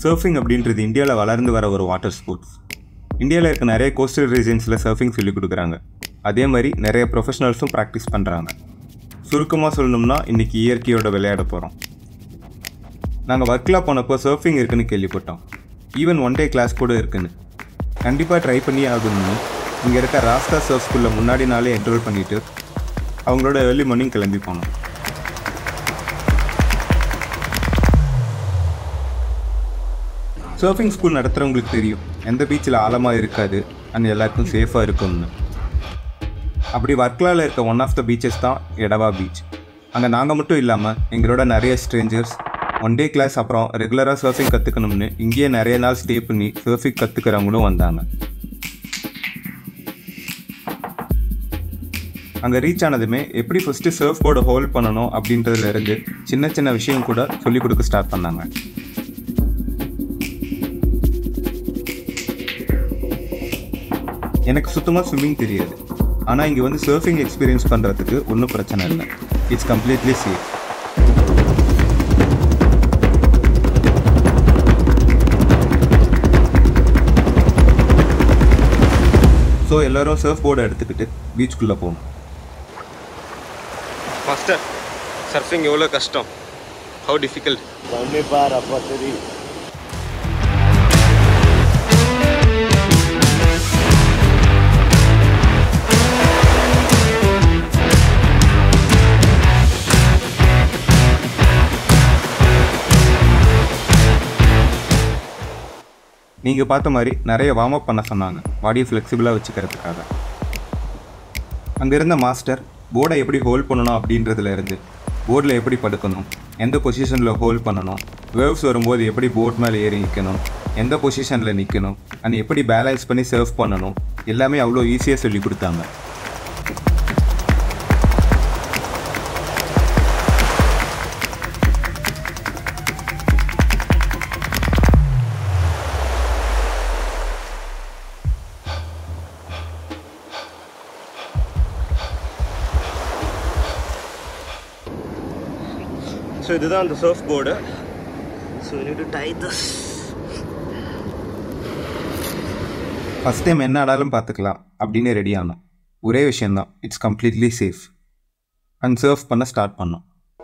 Surfing அப்படின்றது இந்தியாவில் வளர்ந்து வர ஒரு வாட்டர் ஸ்போர்ட்ஸ் இந்தியாவில் இருக்க நிறைய கோஸ்டல் ரீஜன்ஸில் சர்ஃபிங் சொல்லிக் கொடுக்குறாங்க அதே மாதிரி நிறைய ப்ரொஃபஷனல்ஸும் ப்ராக்டிஸ் பண்ணுறாங்க சுருக்கமாக சொல்லணும்னா இன்றைக்கி இயற்கையோட விளையாட போகிறோம் நாங்கள் ஒர்க்கில் போனப்போ சர்ஃபிங் இருக்குன்னு கேள்விப்பட்டோம் ஈவன் ஒன் டே கிளாஸ் கூட இருக்குன்னு கண்டிப்பாக ட்ரை பண்ணி ஆகணும்னு இங்கே இருக்க ராஸ்தா சர்ஃப் ஸ்கூலில் முன்னாடி நாளே என்ரோல் பண்ணிவிட்டு அவங்களோட ஏர்லி மார்னிங் கிளம்பி போனோம் சர்ஃபிங் ஸ்கூல் நடத்துகிறவங்களுக்கு தெரியும் எந்த பீச்சில் ஆழமாக இருக்காது அண்ட் எல்லாருக்கும் சேஃபாக இருக்கும்னு அப்படி வர்க்கலாவில் இருக்க ஒன் ஆஃப் த பீச்சஸ் தான் எடவா பீச் அங்கே நாங்கள் மட்டும் இல்லாமல் எங்களோட நிறைய ஸ்ட்ரேஞ்சர்ஸ் ஒன் டே கிளாஸ் அப்புறம் ரெகுலராக சர்ஃபிங் கற்றுக்கணும்னு இங்கேயே நிறைய நாள் ஸ்டே பண்ணி சர்ஃபிங் கற்றுக்கிறவங்களும் வந்தாங்க அங்கே ரீச் ஆனதுமே எப்படி ஃபஸ்ட்டு சர்ஃப் போர்டை ஹோல்ட் பண்ணணும் அப்படின்றதுல இருந்து சின்ன சின்ன விஷயம் கூட சொல்லிக் கொடுக்க ஸ்டார்ட் பண்ணாங்க எனக்கு சுத்தமாக ஸ்விம்மிங் தெரியாது ஆனால் இங்கே வந்து சர்ஃபிங் எக்ஸ்பீரியன்ஸ் பண்ணுறதுக்கு ஒன்றும் பிரச்சனை இல்லை இட்ஸ் கம்ப்ளீட்லி சேஃப் ஸோ எல்லோரும் சர்ஃப் போர்டை எடுத்துக்கிட்டு பீச்சுக்குள்ளே போகணும் மாஸ்டர் சர்ஃபிங் எவ்வளோ கஷ்டம் ஹவு டிஃபிகல்ட் பண்ணி பாரு அப்போ தெரியும் நீங்கள் பார்த்த மாதிரி நிறைய வார்ம் அப் பண்ண சொன்னாங்க பாடியை ஃப்ளெக்சிபிளாக வச்சுக்கிறதுக்காக அங்கே இருந்த மாஸ்டர் போர்டை எப்படி ஹோல்ட் பண்ணணும் அப்படின்றதுல இருந்து போர்டில் எப்படி படுக்கணும் எந்த பொசிஷனில் ஹோல்ட் பண்ணணும் வேவ்ஸ் வரும்போது எப்படி போட் மேலே ஏறி நிற்கணும் எந்த பொசிஷனில் நிற்கணும் அண்ட் எப்படி பேலன்ஸ் பண்ணி சர்வ் பண்ணணும் எல்லாமே அவ்வளோ ஈஸியாக சொல்லி கொடுத்தாங்க ஸோ இதுதான் அந்த surf board so need to tie this first time என்ன ஆனாலும் பார்த்துக்கலாம் அப்படின்னு ரெடி ஆனோம் ஒரே விஷயந்தான் it's completely safe and surf பண்ண ஸ்டார்ட் பண்ணோம்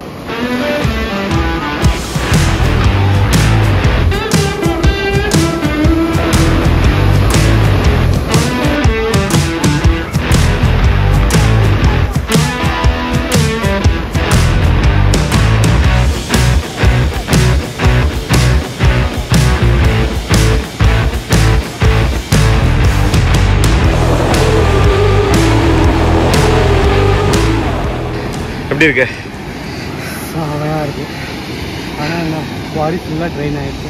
எப்படி இருக்கு செமையாக இருக்கும் ஆனால் என்ன பாடி ஃபுல்லாக ட்ரெயின் ஆகிருக்கு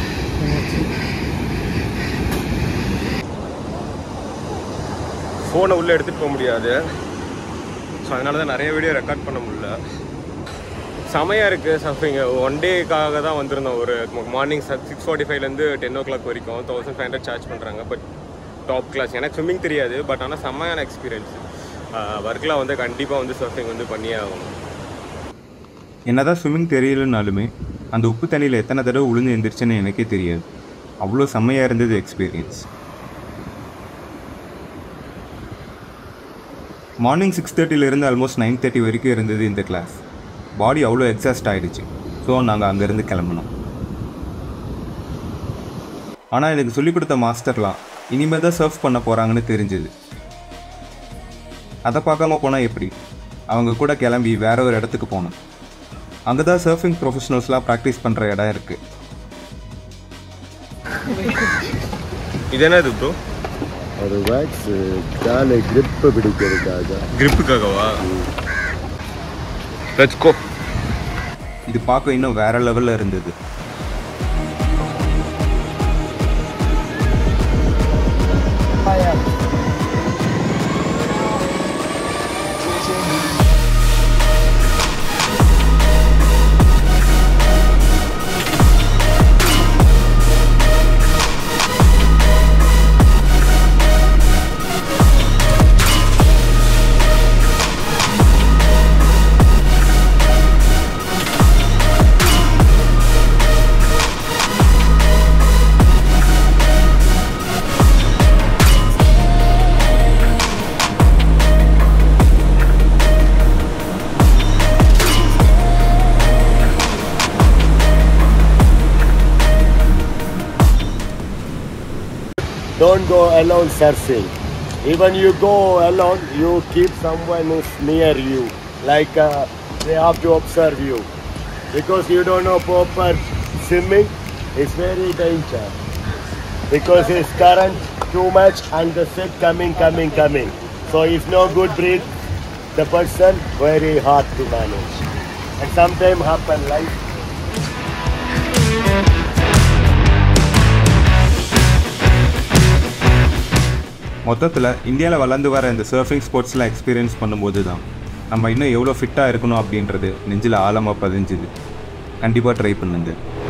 ஃபோனை உள்ளே எடுத்துகிட்டு போக முடியாது ஸோ அதனால தான் நிறைய வீடியோ ரெக்கார்ட் பண்ண முடியல செமையாக இருக்குது சர்ஃபிங் ஒன் டேக்காக தான் வந்திருந்தோம் ஒரு மார்னிங் சிக்ஸ் ஃபார்ட்டி ஃபைவ்லேருந்து டென் ஓ கிளாக் வரைக்கும் தௌசண்ட் ஃபைவ் ஹண்ட்ரட் சார்ஜ் பண்ணுறாங்க பட் டாப் கிளாஸ் எனக்கு ஸ்விம்மிங் தெரியாது பட் ஆனால் செம்மையான எக்ஸ்பீரியன்ஸ் ஒர்க்கில் வந்து கண்டிப்பாக வந்து சர்ஃபிங் வந்து பண்ணியே ஆகணும் என்னதான் ஸ்விம்மிங் தெரியலனாலுமே அந்த உப்பு தண்ணியில் எத்தனை தடவை உளுந்து எந்திரிச்சுன்னு எனக்கே தெரியாது அவ்வளோ செம்மையாக இருந்தது எக்ஸ்பீரியன்ஸ் மார்னிங் சிக்ஸ் தேர்ட்டிலேருந்து ஆல்மோஸ்ட் நைன் தேர்ட்டி வரைக்கும் இருந்தது இந்த கிளாஸ் பாடி அவ்வளோ எக்ஸாஸ்ட் ஆகிடுச்சு ஸோ நாங்கள் அங்கேருந்து கிளம்பினோம் ஆனால் எனக்கு சொல்லிக் கொடுத்த மாஸ்டர்லாம் இனிமேல் தான் சர்வ் பண்ண போகிறாங்கன்னு தெரிஞ்சுது அதை பார்க்காம போனால் எப்படி அவங்க கூட கிளம்பி வேற ஒரு இடத்துக்கு போனோம் அங்கே தான் சர்ஃபிங் ப்ரொஃபஷனல்ஸ்லாம் ப்ராக்டிஸ் பண்ணுற இடம் இருக்குது இது என்னது ப்ரோ ஒரு வேக்ஸ் காலை grip பிடிக்கிறதுக்காக கிரிப்புக்காகவா லெட்ஸ் கோ இது பார்க்க இன்னும் வேற லெவலில் இருந்தது don't go alone surfing. Even you go alone, you keep someone who's near you. Like uh, they have to observe you. Because you don't know proper swimming, it's very danger. Because it's current too much and the set coming, coming, coming. So if no good breathe, the person very hard to manage. And sometimes happen like மொத்தத்தில் இந்தியாவில் வளர்ந்து வர இந்த surfing ஸ்போர்ட்ஸ்லாம் experience பண்ணும்போது தான் நம்ம இன்னும் எவ்வளோ ஃபிட்டாக இருக்கணும் அப்படின்றது நெஞ்சில் ஆழமாக பதிஞ்சுது கண்டிப்பாக ட்ரை பண்ணுங்க